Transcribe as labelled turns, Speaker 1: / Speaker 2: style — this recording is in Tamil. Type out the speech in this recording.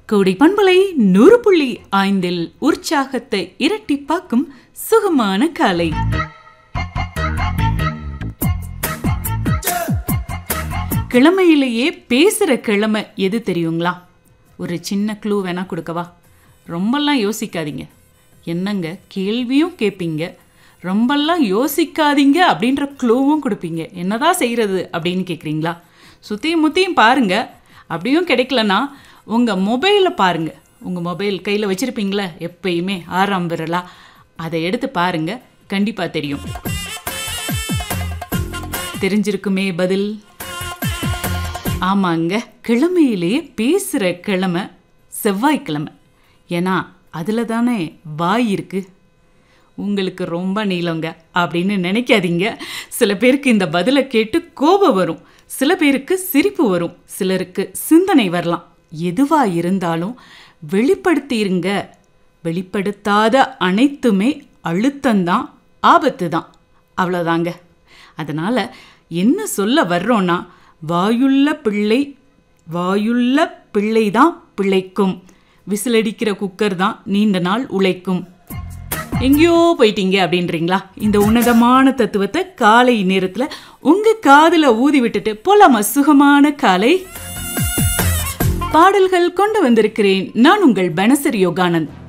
Speaker 1: கோடி பண்பலை நூறு புள்ளி ஐந்தில் உற்சாகத்தை இரட்டிப்பாக்கும் சுகமான காலை கிழமையிலேயே பேசுகிற கிழமை எது தெரியுங்களா ஒரு சின்ன க்ளூ வேணா கொடுக்கவா ரொம்பலாம் யோசிக்காதீங்க என்னங்க கேள்வியும் கேட்பீங்க ரொம்பலாம் யோசிக்காதீங்க அப்படின்ற க்ளூவும் கொடுப்பீங்க என்னதான் செய்கிறது அப்படின்னு கேட்குறீங்களா சுற்றியும் முத்தியும் பாருங்க அப்படியும் கிடைக்கலனா உங்கள் மொபைலை பாருங்க உங்கள் மொபைல் கையில் வச்சுருப்பீங்களே எப்பயுமே ஆறாம் விரலா அதை எடுத்து பாருங்க கண்டிப்பாக தெரியும் தெரிஞ்சிருக்குமே பதில் ஆமாங்க கிழமையிலேயே பேசுகிற கிழமை செவ்வாய்க்கிழமை ஏன்னா அதில் தானே வாய் இருக்கு உங்களுக்கு ரொம்ப நீளங்க அப்படின்னு நினைக்காதீங்க சில பேருக்கு இந்த பதிலை கேட்டு கோபம் வரும் சில பேருக்கு சிரிப்பு வரும் சிலருக்கு சிந்தனை வரலாம் எதுவாக இருந்தாலும் வெளிப்படுத்திருங்க வெளிப்படுத்தாத அனைத்துமே அழுத்தம்தான் ஆபத்து தான் அவ்வளோதாங்க அதனால் என்ன சொல்ல வர்றோன்னா வாயுள்ள பிள்ளை வாயுள்ள பிள்ளை தான் பிழைக்கும் விசிலடிக்கிற குக்கர் தான் நீண்ட நாள் உழைக்கும் எங்கேயோ போயிட்டீங்க அப்படின்றீங்களா இந்த உன்னதமான தத்துவத்தை காலை நேரத்தில் உங்க காதுல ஊதி விட்டுட்டு போலாமா சுகமான காலை பாடல்கள் கொண்டு வந்திருக்கிறேன் நான் உங்கள் பனசரி யோகானந்த்